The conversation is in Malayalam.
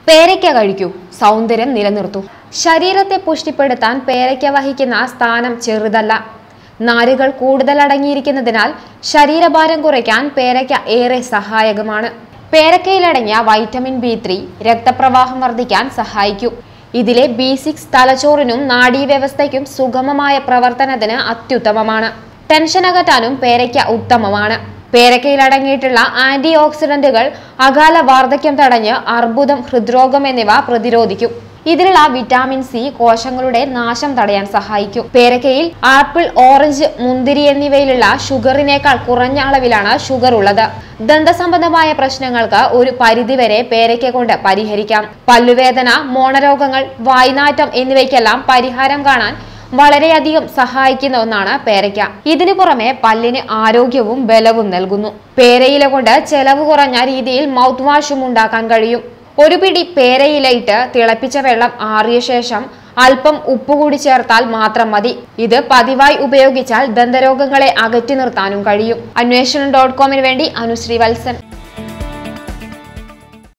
പേരയ്ക്ക കഴിക്കൂ സൗന്ദര്യം നിലനിർത്തൂ ശരീരത്തെ പുഷ്ടിപ്പെടുത്താൻ പേരയ്ക്ക വഹിക്കുന്ന സ്ഥാനം ചെറുതല്ല നാരുകൾ കൂടുതൽ അടങ്ങിയിരിക്കുന്നതിനാൽ ശരീരഭാരം കുറയ്ക്കാൻ പേരയ്ക്ക ഏറെ സഹായകമാണ് പേരക്കയിലടങ്ങിയ വൈറ്റമിൻ ബി ത്രീ രക്തപ്രവാഹം വർദ്ധിക്കാൻ സഹായിക്കും ഇതിലെ ബി സിക്സ് തലച്ചോറിനും നാഡീവ്യവസ്ഥയ്ക്കും സുഗമമായ പ്രവർത്തനത്തിന് അത്യുത്തമമാണ് ടെൻഷൻ അകറ്റാനും പേരയ്ക്ക ഉത്തമമാണ് പേരക്കയിൽ അടങ്ങിയിട്ടുള്ള ആന്റി ഓക്സിഡന്റുകൾ അകാല വാർദ്ധക്യം തടഞ്ഞ് അർബുദം ഹൃദ്രോഗം എന്നിവ പ്രതിരോധിക്കും ഇതിലുള്ള വിറ്റാമിൻ സി കോശങ്ങളുടെ നാശം തടയാൻ സഹായിക്കും പേരക്കയിൽ ആപ്പിൾ ഓറഞ്ച് മുന്തിരി എന്നിവയിലുള്ള ഷുഗറിനേക്കാൾ കുറഞ്ഞ അളവിലാണ് ഷുഗർ ഉള്ളത് ദന്തസംബന്ധമായ പ്രശ്നങ്ങൾക്ക് ഒരു പരിധിവരെ പേരയ്ക്ക കൊണ്ട് പരിഹരിക്കാം പല്ലുവേദന മോണരോഗങ്ങൾ വായ്നാറ്റം എന്നിവയ്ക്കെല്ലാം പരിഹാരം കാണാൻ വളരെയധികം സഹായിക്കുന്ന ഒന്നാണ് പേരയ്ക്ക ഇതിനു പുറമെ പല്ലിന് ആരോഗ്യവും ബലവും നൽകുന്നു പേരയില കൊണ്ട് ചെലവ് കുറഞ്ഞ രീതിയിൽ മൗത്ത് വാഷും ഉണ്ടാക്കാൻ കഴിയും ഒരു പിടി പേരയിലയിട്ട് തിളപ്പിച്ച വെള്ളം ആറിയ ശേഷം അല്പം ഉപ്പ് കൂടി ചേർത്താൽ മാത്രം മതി ഇത് പതിവായി ഉപയോഗിച്ചാൽ ദന്തരോഗങ്ങളെ അകറ്റി നിർത്താനും കഴിയും അന്വേഷണം ഡോട്ട് കോമിന് വേണ്ടി അനുശ്രീ വത്സൻ